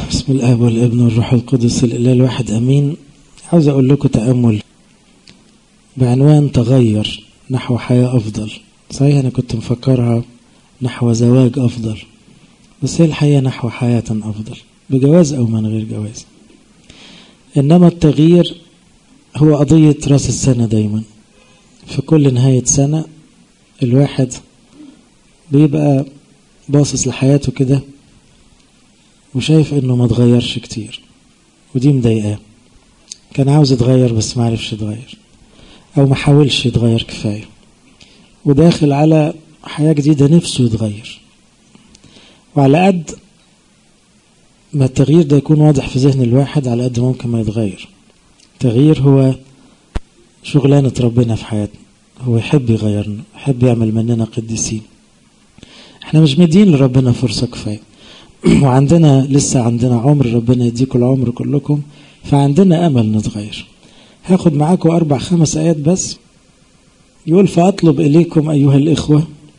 بسم الاب والابن والروح القدس الاله الواحد امين عاوز اقول لكم تامل بعنوان تغير نحو حياه افضل صحيح انا كنت مفكرها نحو زواج افضل بس هي الحياه نحو حياه افضل بجواز او من غير جواز انما التغيير هو قضيه راس السنه دايما في كل نهايه سنه الواحد بيبقى باصص لحياته كده وشايف انه ما اتغيرش كتير ودي مضايقاه كان عاوز يتغير بس ما عرفش يتغير او ما حاولش يتغير كفايه وداخل على حياه جديده نفسه يتغير وعلى قد ما التغيير ده يكون واضح في ذهن الواحد على قد ممكن ما يتغير التغيير هو شغلانة ربنا في حياتنا هو يحب يغيرنا يحب يعمل مننا قديسين احنا مش مدين لربنا فرصة كفاية وعندنا لسه عندنا عمر ربنا يديكم العمر كلكم فعندنا امل نتغير هاخد معاكم اربع خمس ايات بس يقول فاطلب اليكم ايها الاخوه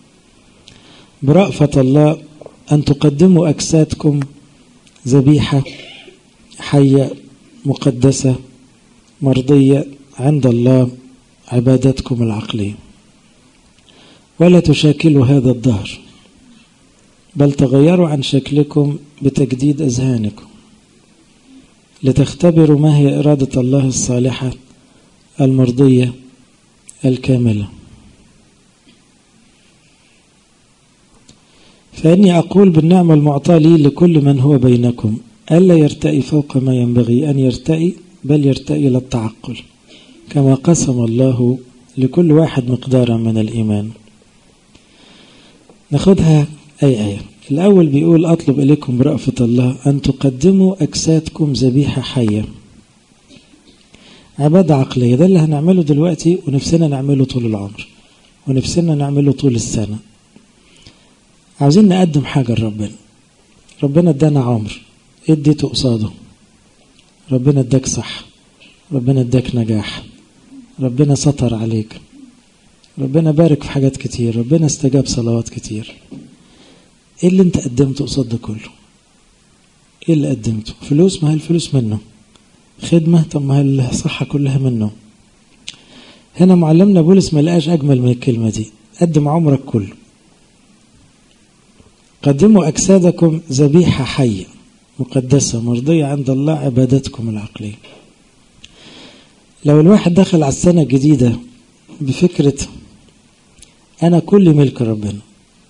برأفة الله ان تقدموا اجسادكم ذبيحه حيه مقدسه مرضيه عند الله عبادتكم العقليه ولا تشاكلوا هذا الدهر بل تغيروا عن شكلكم بتجديد اذهانكم لتختبروا ما هي اراده الله الصالحه المرضيه الكامله فاني اقول بالنعمه المعطاه لي لكل من هو بينكم الا يرتئي فوق ما ينبغي ان يرتئي بل يرتئي الى التعقل كما قسم الله لكل واحد مقدارا من الايمان ناخدها أي آية الأول بيقول أطلب إليكم برأفة الله أن تقدموا أجسادكم ذبيحة حية عبادة عقلية ده اللي هنعمله دلوقتي ونفسنا نعمله طول العمر ونفسنا نعمله طول السنة عاوزين نقدم حاجة لربنا ربنا ادانا عمر اديته قصاده ربنا اداك صح ربنا اداك نجاح ربنا سطر عليك ربنا بارك في حاجات كتير ربنا استجاب صلوات كتير ايه اللي انت قدمته قصاد ده كله ايه اللي قدمته فلوس ما هي الفلوس منه خدمة طب ما هي الصحة كلها منه هنا معلمنا بولس ما لقاش أجمل من الكلمة دي قدم عمرك كله قدموا أجسادكم ذبيحة حية مقدسة مرضية عند الله عبادتكم العقلية لو الواحد دخل على السنة الجديدة بفكرة أنا كل ملك ربنا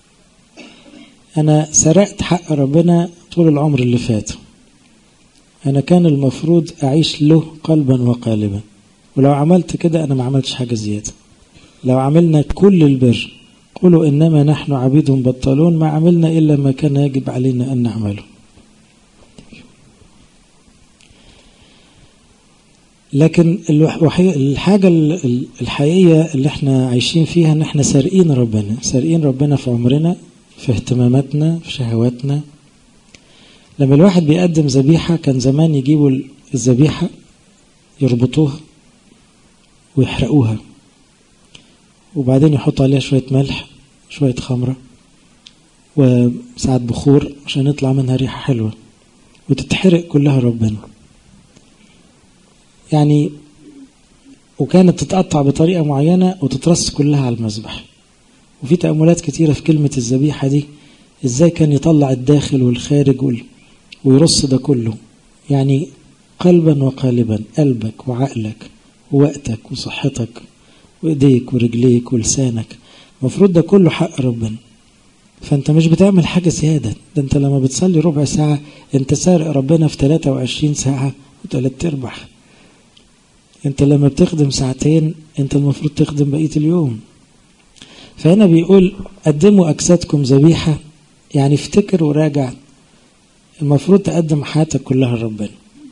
أنا سرقت حق ربنا طول العمر اللي فات أنا كان المفروض أعيش له قلبا وقالبا ولو عملت كده أنا ما عملتش حاجة زيادة لو عملنا كل البر قولوا إنما نحن عبيد بطلون ما عملنا إلا ما كان يجب علينا أن نعمله لكن الحاجة الحقيقية اللي احنا عايشين فيها ان احنا سارقين ربنا سارقين ربنا في عمرنا في اهتماماتنا في شهواتنا لما الواحد بيقدم ذبيحة كان زمان يجيبوا الذبيحة يربطوها ويحرقوها وبعدين يحطوا عليها شوية ملح شوية خمرة وساعات بخور عشان يطلع منها ريحة حلوة وتتحرق كلها ربنا يعني وكانت تتقطع بطريقة معينة وتترص كلها على المذبح وفي تأملات كتيرة في كلمة الذبيحة دي ازاي كان يطلع الداخل والخارج وال... ويرص ده كله يعني قلبا وقالبا قلبك وعقلك ووقتك وصحتك وايديك ورجليك ولسانك المفروض ده كله حق ربنا فانت مش بتعمل حاجة زيادة ده انت لما بتصلي ربع ساعة انت سارق ربنا في 23 ساعة وتلات ارباع انت لما بتخدم ساعتين انت المفروض تخدم بقية اليوم فهنا بيقول قدموا أجسادكم ذبيحة يعني افتكر وراجع المفروض تقدم حياتك كلها لربنا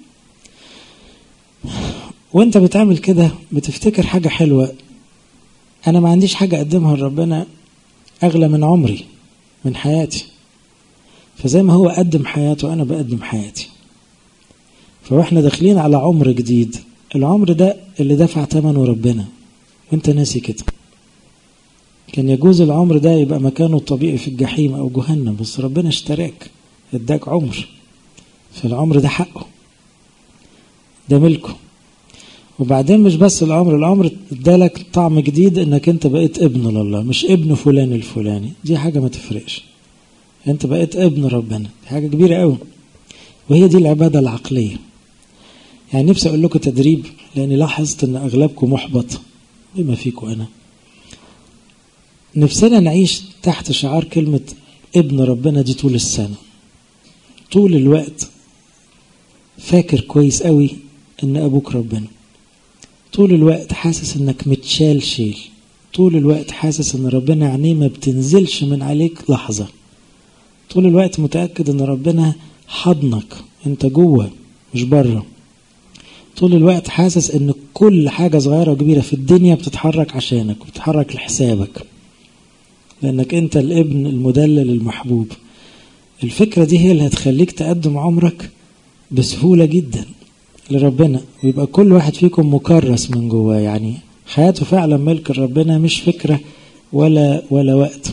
وانت بتعمل كده بتفتكر حاجة حلوة أنا ما عنديش حاجة أقدمها لربنا أغلى من عمري من حياتي فزي ما هو قدم حياته أنا بقدم حياتي فواحنا داخلين على عمر جديد العمر ده اللي دفع ثمنه ربنا وانت ناسي كده كان يجوز العمر ده يبقى مكانه الطبيعي في الجحيم او جهنم بس ربنا اشتراك اداك عمر فالعمر ده حقه ده ملكه وبعدين مش بس العمر العمر ادالك طعم جديد انك انت بقيت ابن لله مش ابن فلان الفلاني دي حاجه ما تفرقش انت بقيت ابن ربنا دي حاجه كبيره قوي وهي دي العباده العقليه يعني نفسي اقول لكم تدريب لاني لاحظت ان اغلبكم محبط بما فيكم انا نفسنا نعيش تحت شعار كلمه ابن ربنا دي طول السنه طول الوقت فاكر كويس قوي ان ابوك ربنا طول الوقت حاسس انك متشال شيل طول الوقت حاسس ان ربنا عينيه ما بتنزلش من عليك لحظة طول الوقت متأكد ان ربنا حضنك انت جوه مش بره طول الوقت حاسس ان كل حاجة صغيرة وكبيرة في الدنيا بتتحرك عشانك وبتتحرك لحسابك لانك انت الابن المدلل المحبوب الفكرة دي هي اللي هتخليك تقدم عمرك بسهولة جدا لربنا ويبقى كل واحد فيكم مكرس من جواه يعني حياته فعلا ملك ربنا مش فكرة ولا ولا وقت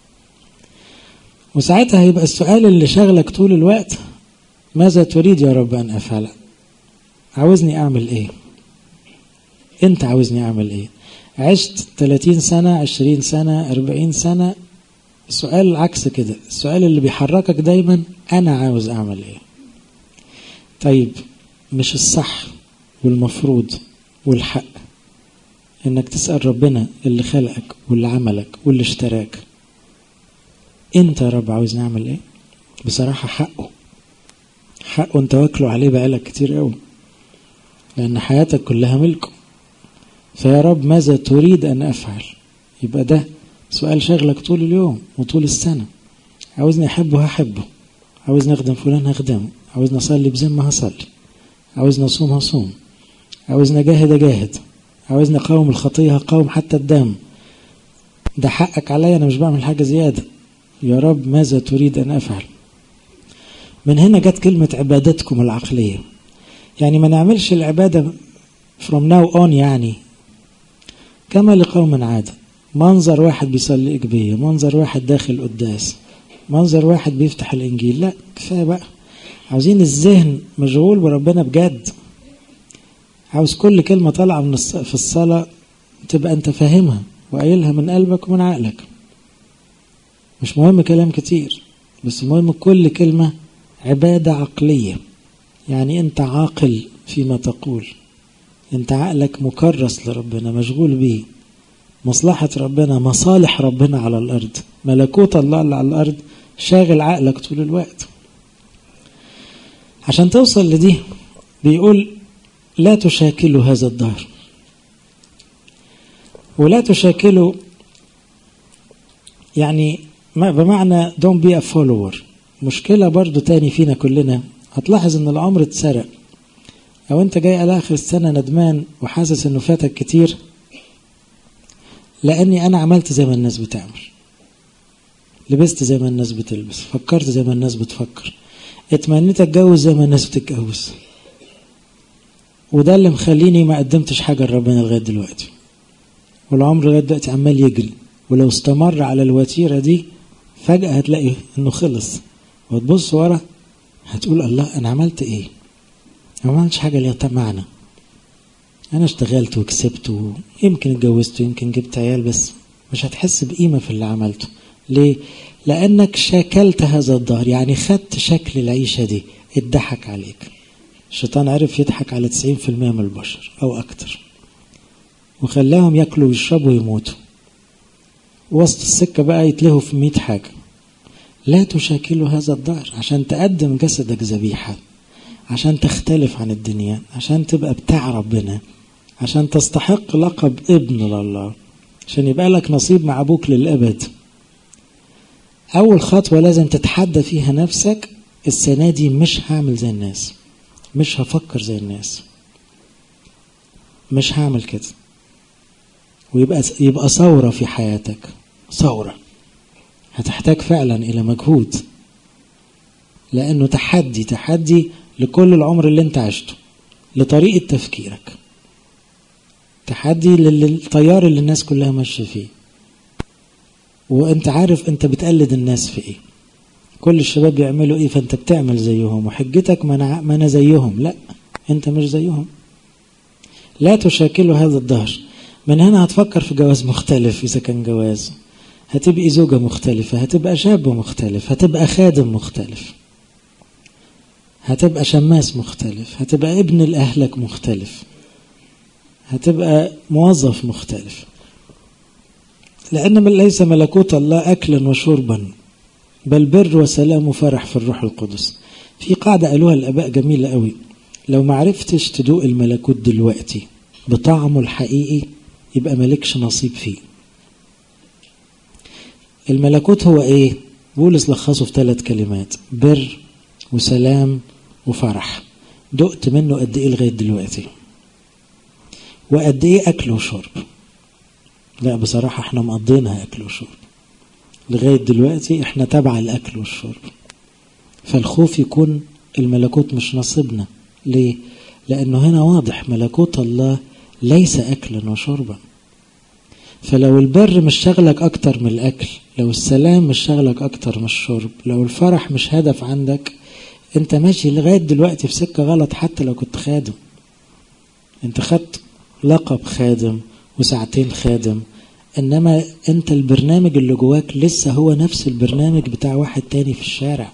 وساعتها هيبقى السؤال اللي شغلك طول الوقت ماذا تريد يا رب أن أفعل عاوزني أعمل إيه أنت عاوزني أعمل إيه عشت 30 سنة 20 سنة 40 سنة السؤال العكس كده السؤال اللي بيحركك دايما أنا عاوز أعمل إيه طيب مش الصح والمفروض والحق انك تسأل ربنا اللي خلقك واللي عملك واللي اشتراك انت يا رب عاوز نعمل ايه بصراحة حقه حقه انت واكله عليه بقالك كتير قوي لان حياتك كلها ملكه فيا رب ماذا تريد ان افعل يبقى ده سؤال شغلك طول اليوم وطول السنة عاوزني احبه هحبه عاوزني اخدم فلان هخدمه عاوزني اصلي بذمة هصلي عاوزني اصوم هصوم عاوزني اجاهد اجاهد عاوزني اقاوم الخطيه هقاوم حتى الدم ده حقك عليا انا مش بعمل حاجه زياده يا رب ماذا تريد ان افعل من هنا جت كلمه عبادتكم العقليه يعني ما نعملش العباده from now on يعني كما لقوم عاده منظر واحد بيصلي إجبية منظر واحد داخل قداس منظر واحد بيفتح الإنجيل لا كفاية بقى عاوزين الذهن مشغول بربنا بجد عاوز كل كلمة طالعة من الص... في الصلاة تبقى أنت فاهمها وقايلها من قلبك ومن عقلك مش مهم كلام كتير بس المهم كل كلمة عبادة عقلية يعني أنت عاقل فيما تقول أنت عقلك مكرس لربنا مشغول بيه مصلحة ربنا مصالح ربنا على الأرض ملكوت الله اللي على الأرض شاغل عقلك طول الوقت عشان توصل لدي بيقول لا تشاكلوا هذا الدهر ولا تشاكلوا يعني بمعنى don't be a follower مشكلة برضو تاني فينا كلنا هتلاحظ ان العمر اتسرق او انت جاي على اخر السنة ندمان وحاسس انه فاتك كتير لاني انا عملت زي ما الناس بتعمل لبست زي ما الناس بتلبس فكرت زي ما الناس بتفكر اتمنيت اتجوز زي ما الناس بتتجوز وده اللي مخليني ما قدمتش حاجه لربنا لغايه دلوقتي والعمر لغايه دلوقتي عمال يجري ولو استمر على الوتيره دي فجاه هتلاقي انه خلص وتبص ورا هتقول الله انا عملت ايه ما عملتش حاجه ليها معنى انا اشتغلت وكسبت ويمكن اتجوزت ويمكن جبت عيال بس مش هتحس بقيمه في اللي عملته ليه لانك شاكلت هذا الظهر يعني خدت شكل العيشه دي اتضحك عليك الشيطان عرف يضحك على 90% من البشر او اكتر وخلاهم ياكلوا ويشربوا ويموتوا وسط السكة بقى يتلهوا في مئة حاجة لا تشاكلوا هذا الدهر عشان تقدم جسدك ذبيحة عشان تختلف عن الدنيا عشان تبقى بتاع ربنا عشان تستحق لقب ابن لله عشان يبقى لك نصيب مع ابوك للابد اول خطوه لازم تتحدى فيها نفسك السنه دي مش هعمل زي الناس مش هفكر زي الناس مش هعمل كده ويبقى يبقى ثوره في حياتك ثوره هتحتاج فعلا الى مجهود لانه تحدي تحدي لكل العمر اللي انت عشته لطريقه تفكيرك تحدي للتيار اللي الناس كلها ماشيه فيه وانت عارف انت بتقلد الناس في ايه كل الشباب بيعملوا ايه فانت بتعمل زيهم وحجتك ما انا ما انا زيهم لا انت مش زيهم لا تشاكلوا هذا الدهر من هنا هتفكر في جواز مختلف اذا كان جواز هتبقي زوجة مختلفة هتبقى شاب مختلف هتبقى خادم مختلف هتبقى شماس مختلف هتبقى ابن لأهلك مختلف هتبقى موظف مختلف لأن من ليس ملكوت الله أكلا وشربا بل بر وسلام وفرح في الروح القدس في قاعدة قالوها الآباء جميلة قوي لو ما عرفتش تدوق الملكوت دلوقتي بطعمه الحقيقي يبقى مالكش نصيب فيه الملكوت هو ايه بولس لخصه في ثلاث كلمات بر وسلام وفرح دقت منه قد ايه لغايه دلوقتي وقد ايه اكل وشرب لا بصراحه احنا مقضينها اكل وشرب لغايه دلوقتي احنا تبع الاكل والشرب فالخوف يكون الملكوت مش نصيبنا ليه لانه هنا واضح ملكوت الله ليس اكلا وشربا فلو البر مش شغلك اكتر من الاكل لو السلام مش شغلك اكتر من الشرب لو الفرح مش هدف عندك انت ماشي لغايه دلوقتي في سكه غلط حتى لو كنت خادم انت خدت لقب خادم وساعتين خادم انما انت البرنامج اللي جواك لسه هو نفس البرنامج بتاع واحد تاني في الشارع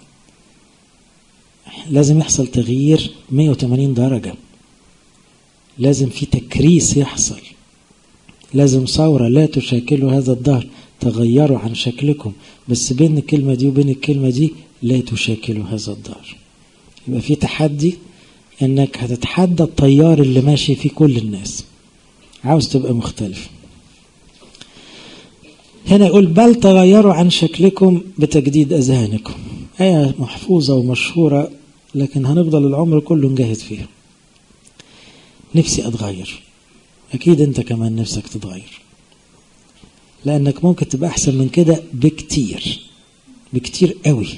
لازم يحصل تغيير 180 درجة لازم في تكريس يحصل لازم ثورة لا تشاكلوا هذا الدهر تغيروا عن شكلكم بس بين الكلمة دي وبين الكلمة دي لا تشاكلوا هذا الدهر يبقى في تحدي انك هتتحدى التيار اللي ماشي فيه كل الناس عاوز تبقى مختلف هنا يقول بل تغيروا عن شكلكم بتجديد اذهانكم آية محفوظة ومشهورة لكن هنفضل العمر كله نجاهد فيها نفسي أتغير أكيد أنت كمان نفسك تتغير لأنك ممكن تبقى أحسن من كده بكتير بكتير قوي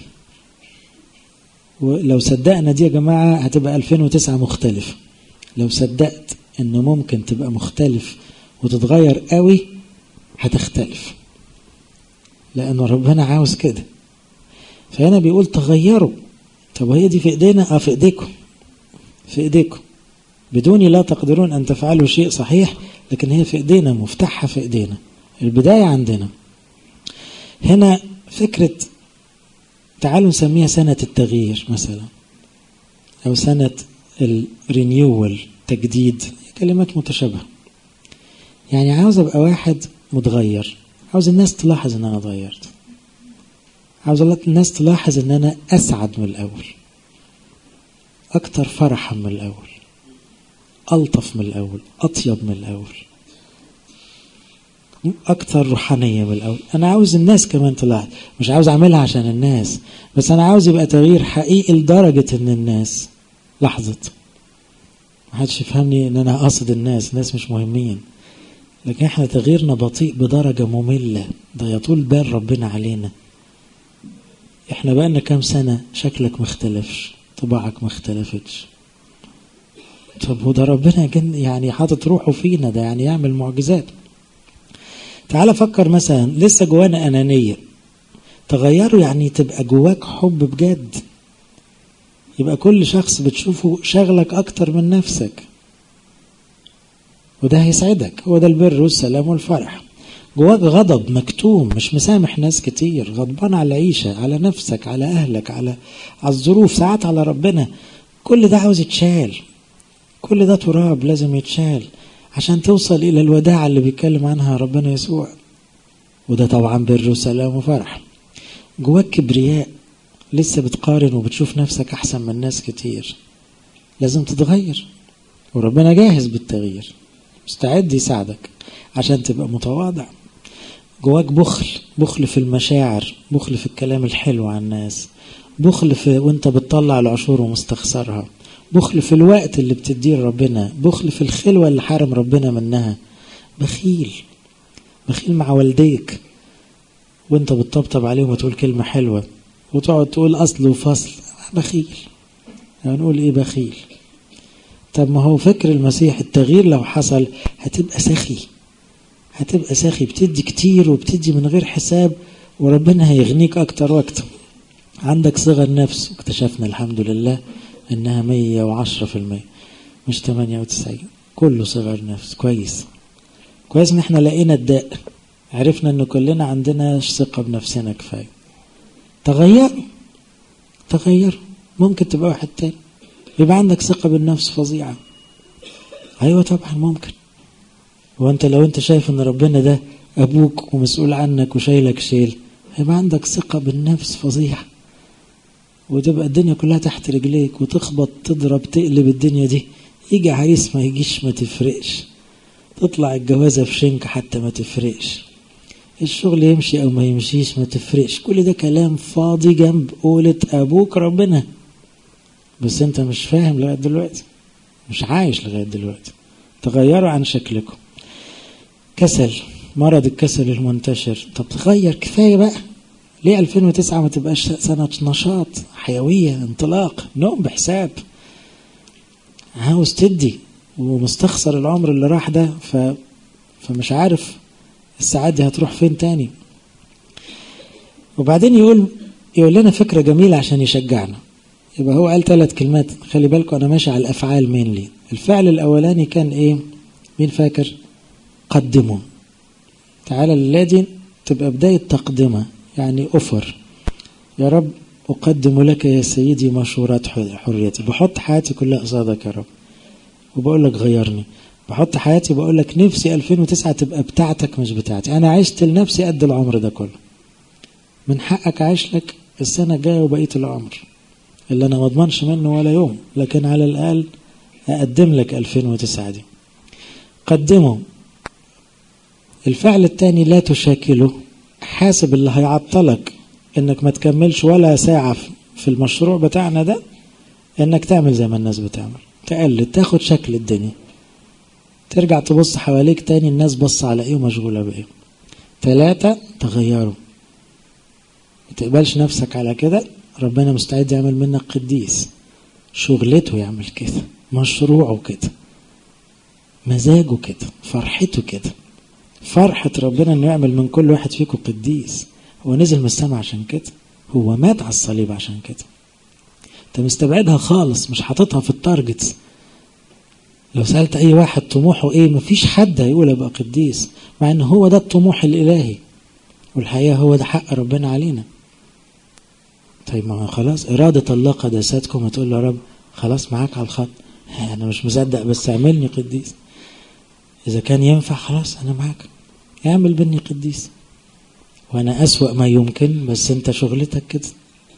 ولو صدقنا دي يا جماعة هتبقى 2009 مختلف لو صدقت أنه ممكن تبقى مختلف وتتغير قوي هتختلف لأن ربنا عاوز كده فهنا بيقول تغيروا طب وهي دي في ايدينا اه في ايديكم في ايديكم بدوني لا تقدرون ان تفعلوا شيء صحيح لكن هي في ايدينا مفتاحها في ايدينا البداية عندنا هنا فكرة تعالوا نسميها سنة التغيير مثلا أو سنة الرينيول تجديد كلمات متشابهة يعني عاوز أبقى واحد متغير عاوز الناس تلاحظ إن أنا اتغيرت عاوز الناس تلاحظ ان انا اسعد من الاول اكتر فرحا من الاول الطف من الاول اطيب من الاول اكتر روحانيه من الاول انا عاوز الناس كمان تلاحظ مش عاوز اعملها عشان الناس بس انا عاوز يبقى تغيير حقيقي لدرجه ان الناس لاحظت محدش يفهمني ان انا قاصد الناس الناس مش مهمين لكن احنا تغييرنا بطيء بدرجه ممله ده يطول بال ربنا علينا احنا بقالنا كام سنة شكلك مختلفش طباعك مختلفتش طب وده ربنا جن يعني حاطط روحه فينا ده يعني يعمل معجزات تعال فكر مثلا لسه جوانا أنانية تغيروا يعني تبقى جواك حب بجد يبقى كل شخص بتشوفه شغلك أكتر من نفسك وده هيسعدك هو ده البر والسلام والفرح جواك غضب مكتوم مش مسامح ناس كتير غضبان على العيشة على نفسك على أهلك على على الظروف ساعات على ربنا كل ده عاوز يتشال كل ده تراب لازم يتشال عشان توصل إلى الوداعة اللي بيتكلم عنها ربنا يسوع وده طبعا بر وسلام وفرح جواك كبرياء لسه بتقارن وبتشوف نفسك أحسن من ناس كتير لازم تتغير وربنا جاهز بالتغيير مستعد يساعدك عشان تبقى متواضع جواك بخل بخل في المشاعر بخل في الكلام الحلو عن الناس بخل في وانت بتطلع العشور ومستخسرها بخل في الوقت اللي بتديه لربنا بخل في الخلوة اللي حارم ربنا منها بخيل بخيل مع والديك وانت بتطبطب عليهم وتقول كلمة حلوة وتقعد تقول أصل وفصل بخيل هنقول يعني ايه بخيل طب ما هو فكر المسيح التغيير لو حصل هتبقى سخي هتبقى ساخي بتدي كتير وبتدي من غير حساب وربنا هيغنيك اكتر واكتر عندك صغر نفس اكتشفنا الحمد لله انها مية وعشرة في المية مش تمانية وتسعين كله صغر نفس كويس كويس ان احنا لقينا الداء عرفنا ان كلنا عندنا ثقة بنفسنا كفاية تغير تغير ممكن تبقى واحد تاني يبقى عندك ثقة بالنفس فظيعة ايوه طبعا ممكن وانت لو انت شايف ان ربنا ده ابوك ومسؤول عنك وشايلك شيل هيبقى عندك ثقة بالنفس فظيعة وتبقى الدنيا كلها تحت رجليك وتخبط تضرب تقلب الدنيا دي يجي عريس ما يجيش ما تفرقش تطلع الجوازة في شنك حتى ما تفرقش الشغل يمشي او ما يمشيش ما تفرقش كل ده كلام فاضي جنب قولة ابوك ربنا بس انت مش فاهم لغاية دلوقتي مش عايش لغاية دلوقتي تغيروا عن شكلكم كسل مرض الكسل المنتشر طب تغير كفاية بقى ليه 2009 ما تبقاش سنة نشاط حيوية انطلاق نوم بحساب عاوز تدي ومستخسر العمر اللي راح ده ف... فمش عارف الساعات دي هتروح فين تاني وبعدين يقول يقول لنا فكرة جميلة عشان يشجعنا يبقى هو قال ثلاث كلمات خلي بالكم أنا ماشي على الأفعال مين الفعل الأولاني كان إيه مين فاكر قدموا تعالى الذي تبقى بداية تقدمة يعني أفر يا رب أقدم لك يا سيدي مشورات حريتي بحط حياتي كلها قصادك يا رب وبقول لك غيرني بحط حياتي بقول لك نفسي 2009 تبقى بتاعتك مش بتاعتي أنا عشت لنفسي قد العمر ده كله من حقك أعيش لك السنة الجاية وبقية العمر اللي أنا ما أضمنش منه ولا يوم لكن على الأقل أقدم لك 2009 دي قدمه الفعل الثاني لا تشاكله حاسب اللي هيعطلك انك ما تكملش ولا ساعة في المشروع بتاعنا ده انك تعمل زي ما الناس بتعمل تقلد تاخد شكل الدنيا ترجع تبص حواليك تاني الناس بص على ايه ومشغولة بايه ثلاثة تغيروا ما تقبلش نفسك على كده ربنا مستعد يعمل منك قديس شغلته يعمل كده مشروعه كده مزاجه كده فرحته كده فرحة ربنا انه يعمل من كل واحد فيكم قديس هو نزل من السماء عشان كده هو مات على الصليب عشان كده انت مستبعدها خالص مش حاططها في التارجتس لو سألت اي واحد طموحه ايه مفيش حد هيقول ابقى قديس مع ان هو ده الطموح الالهي والحقيقة هو ده حق ربنا علينا طيب ما خلاص إرادة الله قداستكم هتقول له يا رب خلاص معاك على الخط أنا مش مصدق بس اعملني قديس إذا كان ينفع خلاص أنا معاك اعمل بني قديس وأنا أسوأ ما يمكن بس أنت شغلتك كده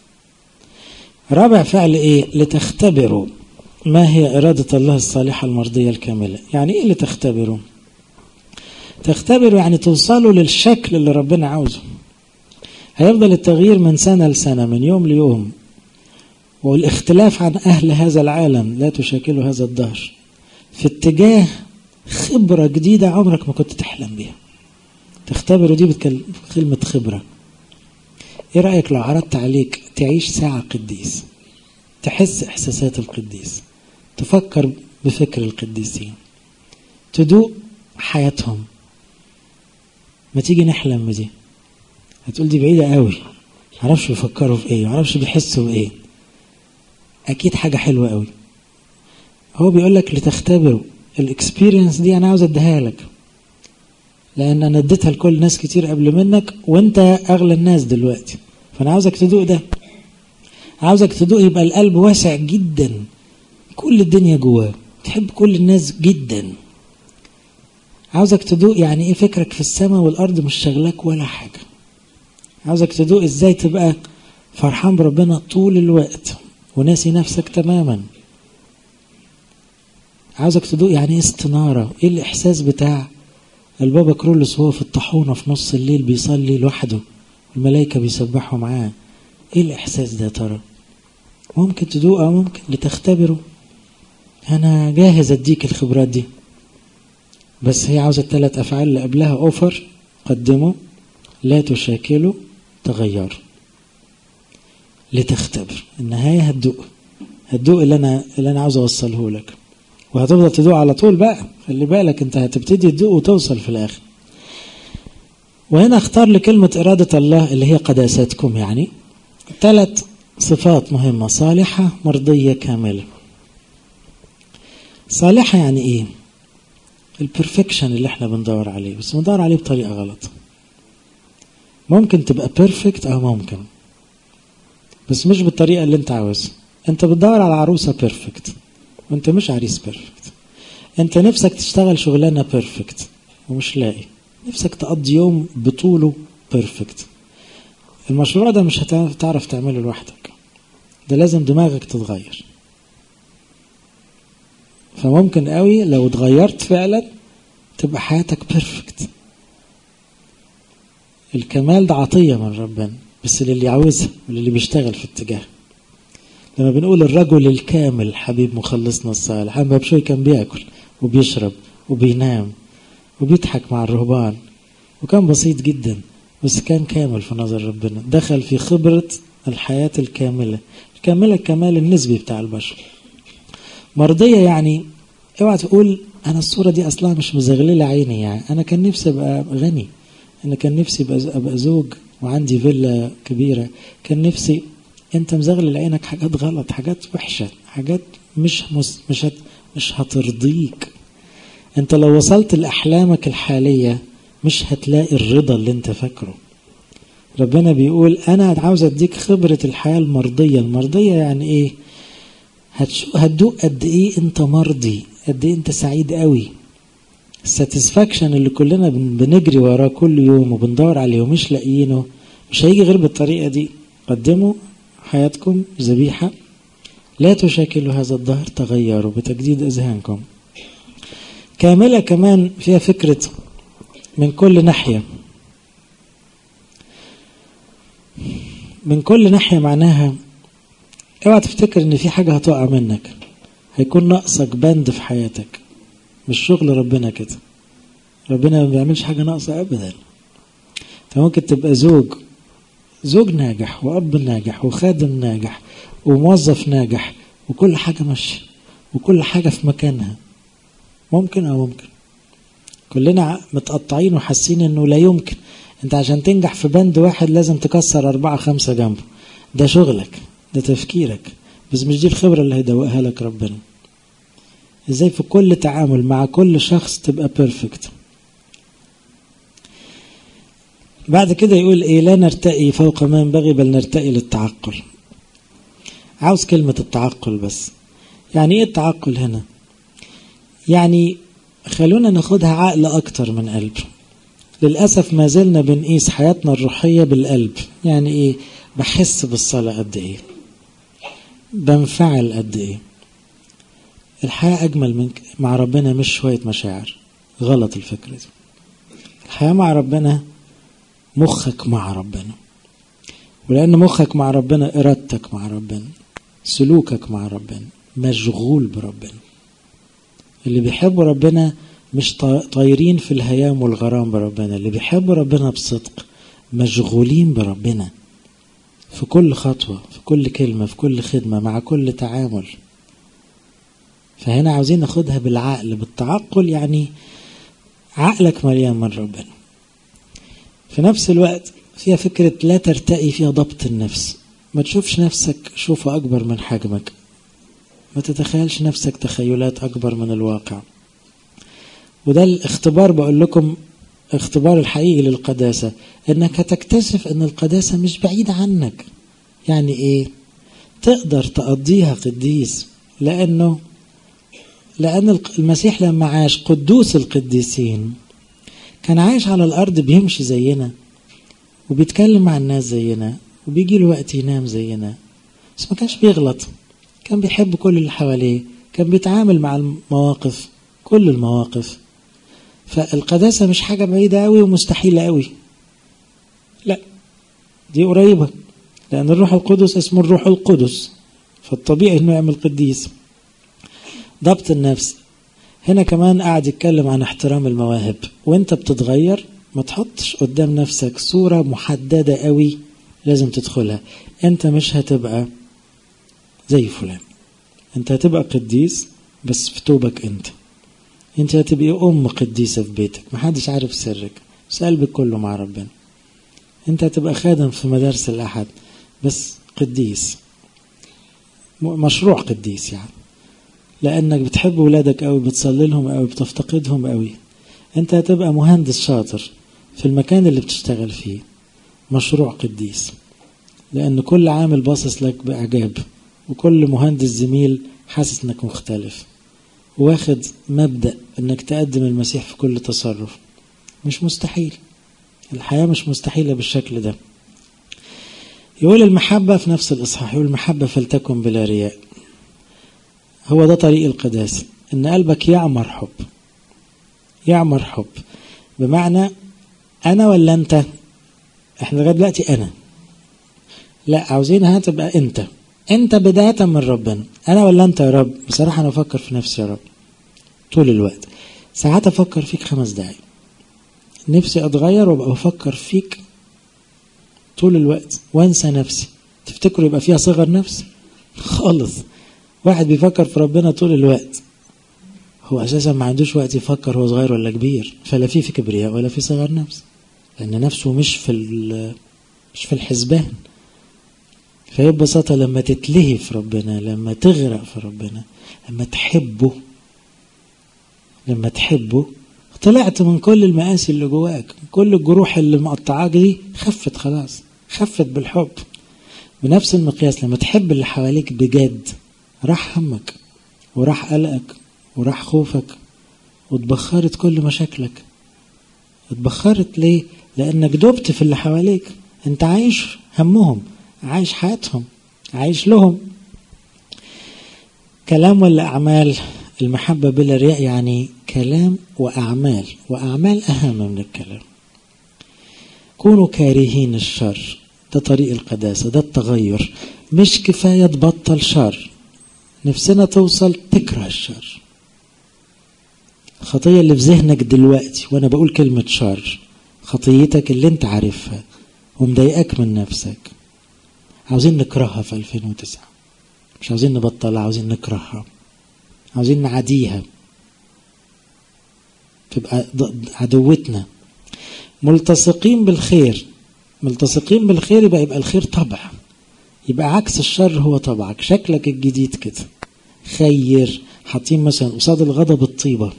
رابع فعل إيه لتختبروا ما هي إرادة الله الصالحة المرضية الكاملة يعني إيه لتختبروا تختبروا يعني توصلوا للشكل اللي ربنا عاوزه هيفضل التغيير من سنة لسنة من يوم ليوم والاختلاف عن أهل هذا العالم لا تشاكل هذا الدهر في اتجاه خبرة جديدة عمرك ما كنت تحلم بيها تختبره دي بكلمة خبرة ايه رأيك لو عرضت عليك تعيش ساعة قديس تحس احساسات القديس تفكر بفكر القديسين تدوق حياتهم ما تيجي نحلم بدي هتقول دي بعيدة قوي معرفش بيفكروا في ايه معرفش بيحسوا بايه اكيد حاجة حلوة قوي هو بيقول لك لتختبروا الاكسبيرينس دي انا عاوز اديها لك لان انا اديتها لكل ناس كتير قبل منك وانت اغلى الناس دلوقتي فانا عاوزك تدوق ده عاوزك تدوق يبقى القلب واسع جدا كل الدنيا جواه تحب كل الناس جدا عاوزك تدوق يعني ايه فكرك في السماء والارض مش شغلاك ولا حاجه عاوزك تدوق ازاي تبقى فرحان بربنا طول الوقت وناسي نفسك تماما عاوزك تدوق يعني ايه استنارة ايه الاحساس بتاع البابا كرولس وهو في الطاحونة في نص الليل بيصلي لوحده الملائكة بيسبحوا معاه ايه الاحساس ده ترى ممكن تدوق او ممكن لتختبره انا جاهز اديك الخبرات دي بس هي عاوزة الثلاث افعال اللي قبلها اوفر قدموا لا تشاكلوا تغيروا لتختبر النهاية هتدوق هتدوق اللي انا اللي انا عاوز اوصله لك وهتفضل تدوق على طول بقى خلي بالك انت هتبتدي تدوق وتوصل في الاخر وهنا اختار لكلمة إرادة الله اللي هي قداستكم يعني ثلاث صفات مهمة صالحة مرضية كاملة صالحة يعني ايه البرفكشن اللي احنا بندور عليه بس بندور عليه بطريقة غلط ممكن تبقى بيرفكت او ممكن بس مش بالطريقة اللي انت عاوزها انت بتدور على عروسة بيرفكت وانت مش عريس بيرفكت انت نفسك تشتغل شغلانة بيرفكت ومش لاقي نفسك تقضي يوم بطوله بيرفكت المشروع ده مش هتعرف تعمله لوحدك ده لازم دماغك تتغير فممكن قوي لو اتغيرت فعلا تبقى حياتك بيرفكت الكمال ده عطية من ربنا بس للي عاوزها وللي بيشتغل في اتجاه لما بنقول الرجل الكامل حبيب مخلصنا الصالح أما بشوي كان بياكل وبيشرب وبينام وبيضحك مع الرهبان وكان بسيط جدا بس كان كامل في نظر ربنا دخل في خبرة الحياة الكاملة الكاملة الكمال النسبي بتاع البشر مرضية يعني اوعى تقول انا الصورة دي اصلا مش مزغللة عيني يعني انا كان نفسي ابقى غني انا كان نفسي ابقى زوج وعندي فيلا كبيرة كان نفسي انت مزغلل عينك حاجات غلط حاجات وحشة حاجات مش مس مش هت مش هترضيك انت لو وصلت لاحلامك الحالية مش هتلاقي الرضا اللي انت فاكره ربنا بيقول انا عاوز اديك خبرة الحياة المرضية المرضية يعني ايه هتدوق قد ايه انت مرضي قد ايه انت سعيد قوي الساتسفاكشن اللي كلنا بنجري وراه كل يوم وبندور عليه ومش لاقيينه مش هيجي غير بالطريقه دي قدموا حياتكم ذبيحه لا تشاكلوا هذا الظهر تغيروا بتجديد اذهانكم كامله كمان فيها فكره من كل ناحيه من كل ناحيه معناها اوعى تفتكر ان في حاجه هتقع منك هيكون ناقصك بند في حياتك مش شغل ربنا كده ربنا ما بيعملش حاجه ناقصه ابدا انت ممكن تبقى زوج زوج ناجح واب ناجح وخادم ناجح وموظف ناجح وكل حاجه ماشيه وكل حاجه في مكانها ممكن او ممكن كلنا متقطعين وحاسين انه لا يمكن انت عشان تنجح في بند واحد لازم تكسر أربعة خمسة جنبه ده شغلك ده تفكيرك بس مش دي الخبرة اللي هيدوقها لك ربنا ازاي في كل تعامل مع كل شخص تبقى بيرفكت بعد كده يقول ايه لا نرتقي فوق ما ينبغي بل نرتقي للتعقل عاوز كلمة التعقل بس يعني ايه التعقل هنا يعني خلونا ناخدها عقل اكتر من قلب للأسف ما زلنا بنقيس حياتنا الروحية بالقلب يعني ايه بحس بالصلاة قد ايه بنفعل قد ايه الحياة أجمل من مع ربنا مش شوية مشاعر غلط الفكرة دي الحياة مع ربنا مخك مع ربنا ولأن مخك مع ربنا إرادتك مع ربنا سلوكك مع ربنا مشغول بربنا اللي بيحبوا ربنا مش طايرين في الهيام والغرام بربنا اللي بيحبوا ربنا بصدق مشغولين بربنا في كل خطوة في كل كلمة في كل خدمة مع كل تعامل فهنا عاوزين ناخدها بالعقل بالتعقل يعني عقلك مليان من ربنا في نفس الوقت فيها فكرة لا ترتقي فيها ضبط النفس ما تشوفش نفسك شوفه أكبر من حجمك ما تتخيلش نفسك تخيلات أكبر من الواقع وده الاختبار بقول لكم اختبار الحقيقي للقداسة انك هتكتشف ان القداسة مش بعيدة عنك يعني ايه تقدر تقضيها قديس لانه لان المسيح لما عاش قدوس القديسين كان عايش على الارض بيمشي زينا وبيتكلم مع الناس زينا وبيجي له وقت ينام زينا بس ما كانش بيغلط كان بيحب كل اللي حواليه كان بيتعامل مع المواقف كل المواقف فالقداسة مش حاجة بعيدة أوي ومستحيلة أوي لا دي قريبة لأن الروح القدس اسمه الروح القدس فالطبيعي إنه يعمل قديس ضبط النفس هنا كمان قاعد يتكلم عن احترام المواهب وانت بتتغير ما تحطش قدام نفسك صورة محددة قوي لازم تدخلها انت مش هتبقى زي فلان انت هتبقى قديس بس في توبك انت انت هتبقي ام قديسة في بيتك محدش عارف سرك بس قلبك كله مع ربنا انت هتبقى خادم في مدارس الاحد بس قديس مشروع قديس يعني لانك بتحب ولادك قوي بتصلي لهم قوي بتفتقدهم قوي انت هتبقى مهندس شاطر في المكان اللي بتشتغل فيه مشروع قديس لان كل عامل باصص لك باعجاب وكل مهندس زميل حاسس انك مختلف واخد مبدا انك تقدم المسيح في كل تصرف مش مستحيل الحياه مش مستحيله بالشكل ده يقول المحبه في نفس الاصحاح يقول المحبه فلتكن بلا رياء هو ده طريق القداسه ان قلبك يعمر حب يعمر حب بمعنى انا ولا انت احنا لغايه دلوقتي انا لا عاوزينها تبقى انت انت بدايه من ربنا انا ولا انت يا رب بصراحه انا بفكر في نفسي يا رب طول الوقت ساعات افكر فيك خمس دقايق نفسي اتغير وابقى بفكر فيك طول الوقت وانسى نفسي تفتكروا يبقى فيها صغر نفس خالص واحد بيفكر في ربنا طول الوقت هو اساسا ما عندوش وقت يفكر هو صغير ولا كبير فلا في في كبرياء ولا في صغر نفس لان نفسه مش في مش في الحسبان فهي ببساطة لما تتلهي في ربنا لما تغرق في ربنا لما تحبه لما تحبه طلعت من كل المآسي اللي جواك كل الجروح اللي مقطعاك دي خفت خلاص خفت بالحب بنفس المقياس لما تحب اللي حواليك بجد راح همك وراح قلقك وراح خوفك واتبخرت كل مشاكلك اتبخرت ليه لانك دبت في اللي حواليك انت عايش همهم عايش حياتهم عايش لهم كلام ولا اعمال المحبه بلا رياء يعني كلام واعمال واعمال اهم من الكلام كونوا كارهين الشر ده طريق القداسه ده التغير مش كفايه تبطل شر نفسنا توصل تكره الشر الخطية اللي في ذهنك دلوقتي وأنا بقول كلمة شر خطيتك اللي أنت عارفها ومضايقاك من نفسك عاوزين نكرهها في 2009 مش عاوزين نبطلها عاوزين نكرهها عاوزين نعاديها تبقى عدوتنا ملتصقين بالخير ملتصقين بالخير يبقى يبقى الخير طبع يبقى عكس الشر هو طبعك شكلك الجديد كده خير حاطين مثلا قصاد الغضب الطيبه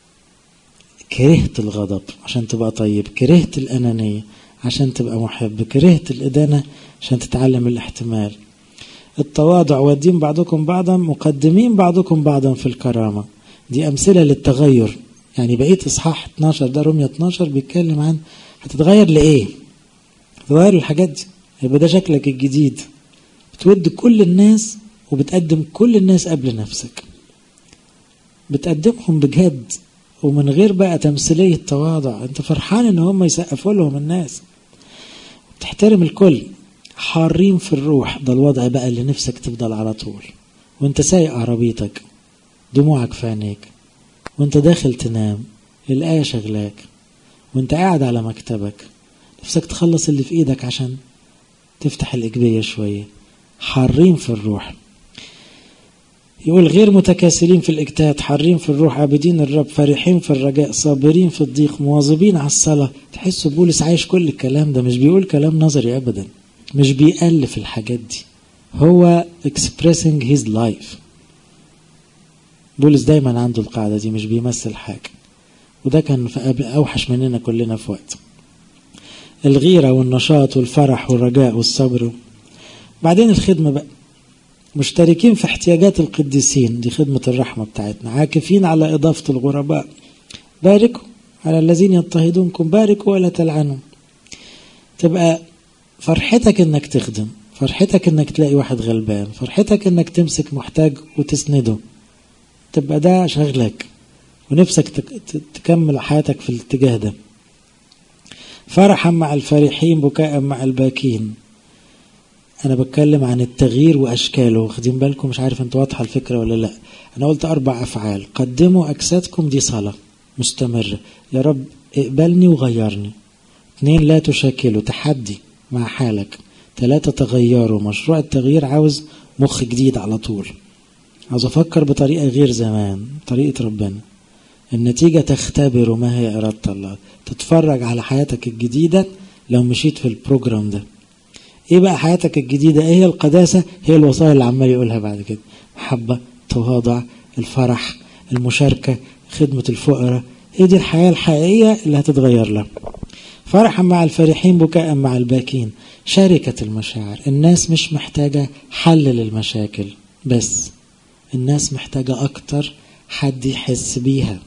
كرهت الغضب عشان تبقى طيب كرهت الأنانية عشان تبقى محب كرهت الإدانة عشان تتعلم الاحتمال التواضع والدين بعضكم بعضا مقدمين بعضكم بعضا في الكرامة دي أمثلة للتغير يعني بقيت إصحاح 12 ده رمية 12 بيتكلم عن هتتغير لإيه تغير الحاجات دي يبقى ده شكلك الجديد بتود كل الناس وبتقدم كل الناس قبل نفسك بتقدمهم بجد ومن غير بقى تمثيلية تواضع انت فرحان ان هم يسقفوا لهم الناس بتحترم الكل حارين في الروح ده الوضع بقى اللي نفسك تفضل على طول وانت سايق عربيتك دموعك في عينيك وانت داخل تنام الآية شغلاك وانت قاعد على مكتبك نفسك تخلص اللي في ايدك عشان تفتح الإجبية شوية حارين في الروح يقول غير متكاسلين في الاجتهاد حارين في الروح عابدين الرب فرحين في الرجاء صابرين في الضيق مواظبين على الصلاة تحسوا بولس عايش كل الكلام ده مش بيقول كلام نظري أبدا مش بيألف الحاجات دي هو expressing his life بولس دايما عنده القاعدة دي مش بيمثل حاجة وده كان أوحش مننا كلنا في وقت الغيرة والنشاط والفرح والرجاء والصبر بعدين الخدمة بقى مشتركين في احتياجات القديسين دي خدمة الرحمة بتاعتنا عاكفين على إضافة الغرباء باركوا على الذين يضطهدونكم باركوا ولا تلعنوا تبقى فرحتك انك تخدم فرحتك انك تلاقي واحد غلبان فرحتك انك تمسك محتاج وتسنده تبقى ده شغلك ونفسك تكمل حياتك في الاتجاه ده فرحا مع الفرحين بكاء مع الباكين انا بتكلم عن التغيير واشكاله واخدين بالكم مش عارف انت واضحه الفكره ولا لا انا قلت اربع افعال قدموا اجسادكم دي صلاه مستمره يا رب اقبلني وغيرني اثنين لا تشكلوا تحدي مع حالك ثلاثة تغيروا مشروع التغيير عاوز مخ جديد على طول عاوز أفكر بطريقة غير زمان طريقة ربنا النتيجة تختبر ما هي إرادة الله تتفرج على حياتك الجديدة لو مشيت في البروجرام ده ايه بقى حياتك الجديدة ايه هي القداسة هي الوصايا اللي عمال يقولها بعد كده محبة تواضع الفرح المشاركة خدمة الفقراء هي دي الحياة الحقيقية اللي هتتغير لها فرحا مع الفرحين بكاء مع الباكين شركة المشاعر الناس مش محتاجة حل للمشاكل بس الناس محتاجة أكتر حد يحس بيها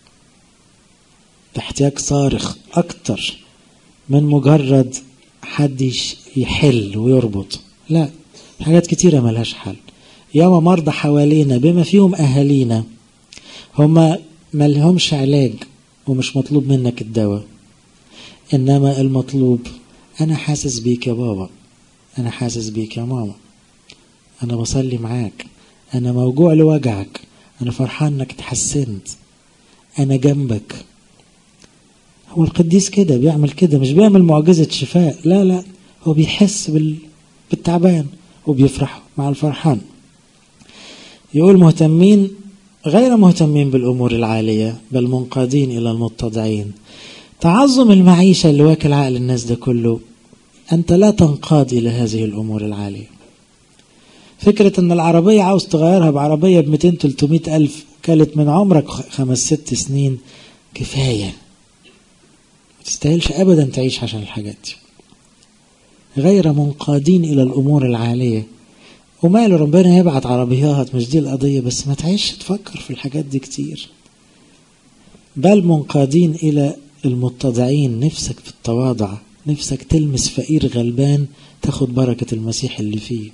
احتياج صارخ أكتر من مجرد حد يحل ويربط لا حاجات كتيرة ملهاش حل ياما مرضى حوالينا بما فيهم أهالينا هما ملهمش علاج ومش مطلوب منك الدواء إنما المطلوب أنا حاسس بيك يا بابا أنا حاسس بيك يا ماما أنا بصلي معاك أنا موجوع لوجعك أنا فرحان إنك اتحسنت أنا جنبك هو القديس كده بيعمل كده مش بيعمل معجزة شفاء لا لا هو بيحس بال... بالتعبان وبيفرح مع الفرحان يقول مهتمين غير مهتمين بالأمور العالية بل منقادين إلى المتضعين تعظم المعيشة اللي واكل عقل الناس ده كله أنت لا تنقاد إلى هذه الأمور العالية فكرة أن العربية عاوز تغيرها بعربية ب 200 300 ألف كانت من عمرك خمس ست سنين كفاية ما تستاهلش أبدا تعيش عشان الحاجات دي غير منقادين إلى الأمور العالية وماله ربنا يبعت عربيات مش دي القضية بس ما تعيش تفكر في الحاجات دي كتير بل منقادين إلى المتضعين نفسك في التواضع نفسك تلمس فقير غلبان تاخد بركة المسيح اللي فيه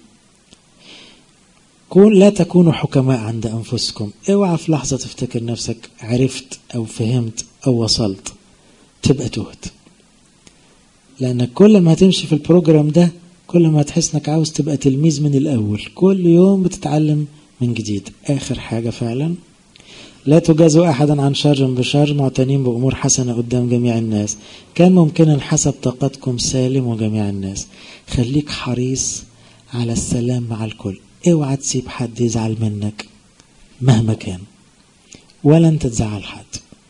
كون لا تكونوا حكماء عند أنفسكم اوعى في لحظة تفتكر نفسك عرفت أو فهمت أو وصلت تبقى تهت لأنك كل ما تمشي في البروجرام ده كل ما تحس انك عاوز تبقى تلميذ من الأول كل يوم بتتعلم من جديد آخر حاجة فعلا لا تجازوا أحدا عن شر بشر معتنين بأمور حسنة قدام جميع الناس كان ممكنا حسب طاقتكم سالم وجميع الناس خليك حريص على السلام مع الكل اوعى تسيب حد يزعل منك مهما كان ولا انت تزعل حد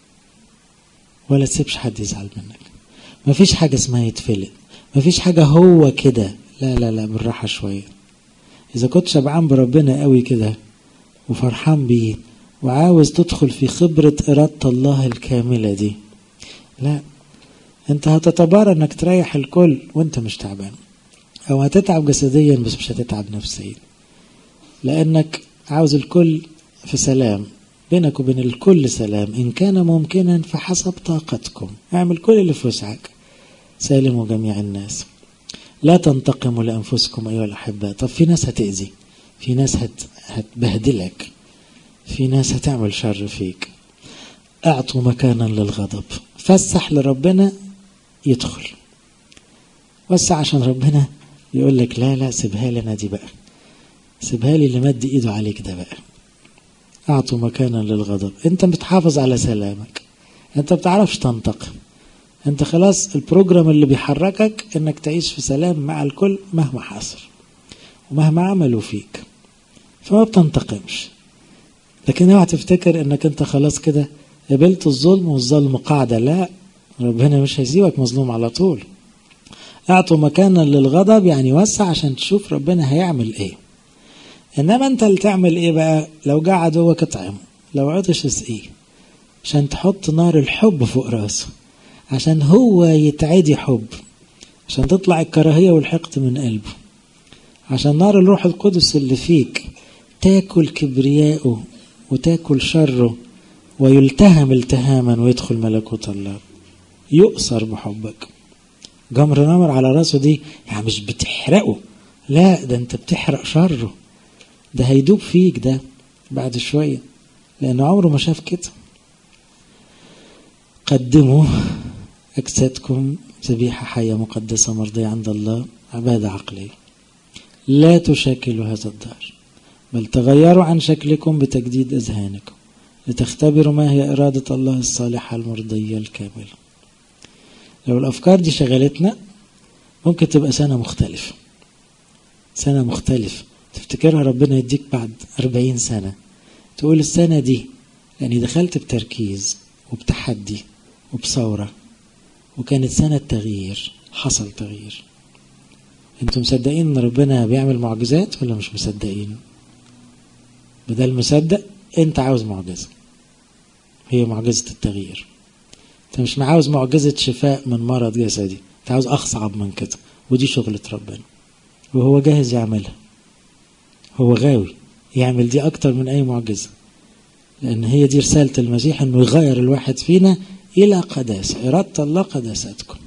ولا تسيبش حد يزعل منك مفيش حاجة اسمها يتفلت مفيش حاجة هو كده لا لا لا بالراحة شوية إذا كنت شبعان بربنا قوي كده وفرحان بيه وعاوز تدخل في خبرة إرادة الله الكاملة دي لا انت هتتبارى انك تريح الكل وانت مش تعبان او هتتعب جسديا بس مش هتتعب نفسيا لانك عاوز الكل في سلام بينك وبين الكل سلام ان كان ممكنا فحسب طاقتكم اعمل كل اللي في وسعك سالموا جميع الناس لا تنتقموا لانفسكم ايها الاحباء طب في ناس هتاذي في ناس هت... هتبهدلك في ناس هتعمل شر فيك اعطوا مكانا للغضب فسح لربنا يدخل وسع عشان ربنا يقول لك لا لا سيبها لي انا دي بقى سيبها لي اللي مد ايده عليك ده بقى اعطوا مكانا للغضب انت بتحافظ على سلامك انت بتعرفش تنتقم انت خلاص البروجرام اللي بيحركك انك تعيش في سلام مع الكل مهما حصل ومهما عملوا فيك فما بتنتقمش لكن اوعى تفتكر انك انت خلاص كده قبلت الظلم والظلم قاعدة لا ربنا مش هيسيبك مظلوم على طول اعطوا مكانا للغضب يعني وسع عشان تشوف ربنا هيعمل ايه انما انت اللي تعمل ايه بقى لو جاع عدوك اطعمه لو عطش اسقيه عشان تحط نار الحب فوق راسه عشان هو يتعدي حب عشان تطلع الكراهية والحقد من قلبه عشان نار الروح القدس اللي فيك تاكل كبرياءه وتاكل شره ويلتهم التهاما ويدخل ملكوت الله يؤثر بحبك جمر نمر على راسه دي يعني مش بتحرقه لا ده انت بتحرق شره ده هيدوب فيك ده بعد شوية لأنه عمره ما شاف كده قدموا أجسادكم ذبيحة حية مقدسة مرضية عند الله عبادة عقلية لا تشاكلوا هذا الدهر بل تغيروا عن شكلكم بتجديد أذهانكم لتختبروا ما هي إرادة الله الصالحة المرضية الكاملة لو الأفكار دي شغلتنا ممكن تبقى سنة مختلفة سنة مختلفة تفتكرها ربنا يديك بعد أربعين سنة تقول السنة دي لأني دخلت بتركيز وبتحدي وبثورة وكانت سنة تغيير حصل تغيير انتوا مصدقين ان ربنا بيعمل معجزات ولا مش مصدقين بدل مصدق انت عاوز معجزة هي معجزة التغيير انت مش عاوز معجزة شفاء من مرض جسدي انت عاوز اصعب من كده ودي شغلة ربنا وهو جاهز يعملها هو غاوي يعمل دي اكتر من اي معجزة لان هي دي رسالة المسيح انه يغير الواحد فينا الى قداسة ارادة الله قداستكم